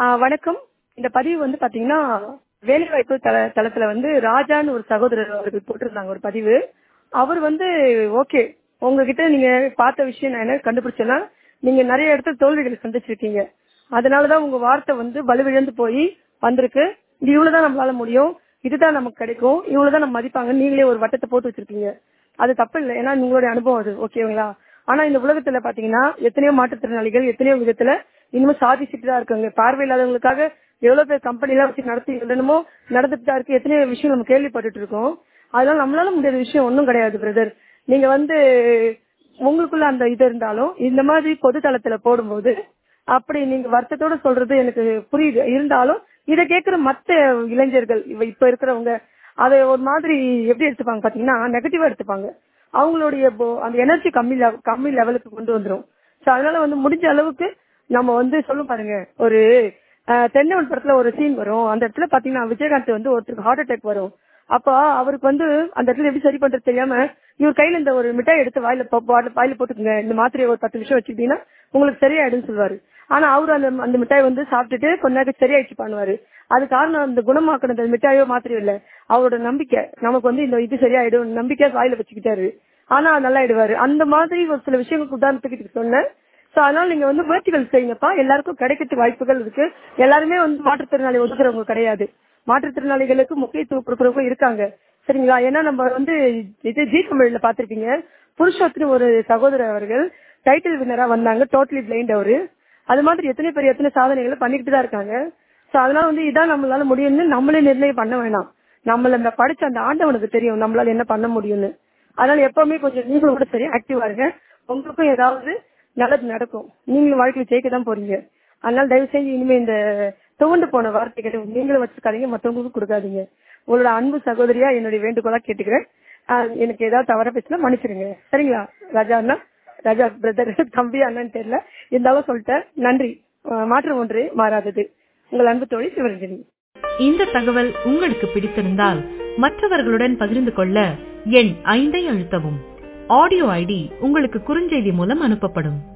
ஆ, வணக்கம் இந்த பதிவு வந்து பாத்தீங்கன்னா வேலைவாய்ப்பு தள தளத்துல வந்து ராஜான்னு ஒரு சகோதரர் அவர்கள் போட்டிருந்தாங்க ஒரு பதிவு அவர் வந்து ஓகே உங்ககிட்ட நீங்க பார்த்த விஷயம் நான் என்ன கண்டுபிடிச்சேன்னா நீங்க நிறைய இடத்துல தோல்விகளை சந்திச்சிருக்கீங்க அதனாலதான் உங்க வார்த்தை வந்து வலுவிழந்து போய் வந்திருக்கு இது இவ்வளவுதான் நம்மளால முடியும் இதுதான் நமக்கு கிடைக்கும் இவ்வளவுதான் நம்ம மதிப்பாங்க நீங்களே ஒரு வட்டத்தை போட்டு வச்சிருக்கீங்க அது தப்பு இல்லை ஏன்னா உங்களுடைய அனுபவம் அது ஓகேங்களா ஆனா இந்த உலகத்துல பாத்தீங்கன்னா எத்தனையோ மாற்றுத்திறனாளிகள் எத்தனையோ விதத்துல இன்னும் சாதிச்சுட்டு தான் இருக்காங்க பார்வையில்லாதவங்களுக்காக எவ்வளவு பேர் கம்பெனி எல்லாம் வச்சு நடத்தி என்னமோ நடந்துட்டு தான் இருக்கு எத்தனையோ விஷயம் நம்ம கேள்விப்பட்டுட்டு இருக்கோம் அதனால நம்மளால முடியாத விஷயம் ஒன்றும் கிடையாது பிரதர் நீங்க வந்து உங்களுக்குள்ள அந்த இது இருந்தாலும் இந்த மாதிரி பொது தளத்துல போடும்போது அப்படி நீங்க வருத்தத்தோட சொல்றது எனக்கு புரியுது இருந்தாலும் இதை கேட்கிற மத்த இளைஞர்கள் இவ- இப்ப இருக்கிறவங்க அதை ஒரு மாதிரி எப்படி எடுத்துப்பாங்க பாத்தீங்கன்னா நெகட்டிவா எடுத்துப்பாங்க அவங்களுடைய bo- அந்த எனர்ஜி கம்மி level- கம்மி லெவலுக்கு கொண்டு வந்துரும் சோ அதனால வந்து முடிஞ்ச அளவுக்கு நம்ம வந்து சொல்லும் பாருங்க ஒரு அஹ், தென்னவன் படத்துல ஒரு சீன் வரும் அந்த இடத்துல பாத்தீங்கன்னா விஜயகாந்த் வந்து ஒருத்தருக்கு ஹார்ட் அட்டாக் வரும் அப்ப அவருக்கு வந்து அந்த இடத்துல எப்படி சரி பண்றது தெரியாம இவர் கையில இந்த ஒரு மிட்டாய் எடுத்து வாயில போ- வாயில- வாயில போட்டுக்குங்க இந்த மாத்திரையை ஒரு பத்து நிமிஷம் வச்சுக்கிட்டீங்கன்னா உங்களுக்கு சரியாயிடும்னு சொல்லுவாரு ஆனா அவரு அந்த அந்த மிட்டாய் வந்து சாப்பிட்டுட்டு கொஞ்ச நேரம் சரியாயிடுச்சு பண்ணுவாரு அது காரணம் அந்த குணமாக்கணும் அந்த மிட்டாயோ மாத்திரையோ இல்ல அவரோட நம்பிக்கை நமக்கு வந்து இந்த இது சரியாயிடும் நம்பிக்கை வாயில வச்சுக்கிட்டாரு ஆனா நல்லாயிடுவாரு அந்த மாதிரி ஒரு சில விஷயங்களுக்கு உதாரணத்துக்கு இதுக்கு சொன்னேன் சோ அதனால நீங்க வந்து முயற்சிகள் செய்யுங்கப்பா எல்லாருக்கும் கிடைக்கிறதுக்கு வாய்ப்புகள் இருக்கு எல்லாருமே வந்து மாற்றுத்திறனாளி ஒதுக்குறவங்க கிடையாது மாற்றுத்திறனாளிகளுக்கு முக்கியத்துவம் கொடுக்கறவங்க இருக்காங்க சரிங்களா ஏன்னா நம்ம வந்து இது ஜி தமிழ்ல பாத்திருப்பீங்க புருஷோத்தின் ஒரு சகோதரர் அவர்கள் டைட்டில் வின்னரா வந்தாங்க டோட்டலி பிளைண்ட் அவரு அது மாதிரி எத்தனை பேர் எத்தனை சாதனைகளை பண்ணிக்கிட்டு தான் இருக்காங்க சோ அதனால வந்து இதான் நம்மளால முடியும்னு நம்மளே நிர்ணயம் பண்ண வேணாம் நம்மள அந்த படிச்ச அந்த ஆண்டவனுக்கு தெரியும் நம்மளால என்ன பண்ண முடியும்னு அதனால எப்பவுமே கொஞ்சம் நீங்களும் கூட சரி ஆக்டிவா இருங்க உங்களுக்கும் ஏதாவது நல்லது நடக்கும் நீங்களும் வாழ்க்கையில ஜெயிக்க தான் போறீங்க அதனால தயவு செஞ்சு இனிமே இந்த துவண்டு போன வார்த்தைகளை நீங்களும் வச்சுக்காதீங்க மத்தவங்களுக்கும் கொடுக்காதீங்க உங்களோட அன்பு சகோதரியா என்னுடைய வேண்டுகோளா கேட்டுக்கிறேன் ஆஹ் எனக்கு ஏதாவது தவற பேசினா மன்னிச்சிருங்க சரிங்களா ராஜா அண்ணா ராஜா பிரதர் தம்பி அண்ணன் தெரியல இருந்தாலும் சொல்லிட்டேன் நன்றி ஆஹ் மாற்றம் ஒன்று மாறாதது உங்கள் அன்பு தோழி சிவரஞ்சனி இந்த தகவல் உங்களுக்கு பிடித்திருந்தால் மற்றவர்களுடன் பகிர்ந்து கொள்ள எண் ஐந்தை அழுத்தவும் ஆடியோ ஐடி உங்களுக்கு குறுஞ்செய்தி மூலம் அனுப்பப்படும்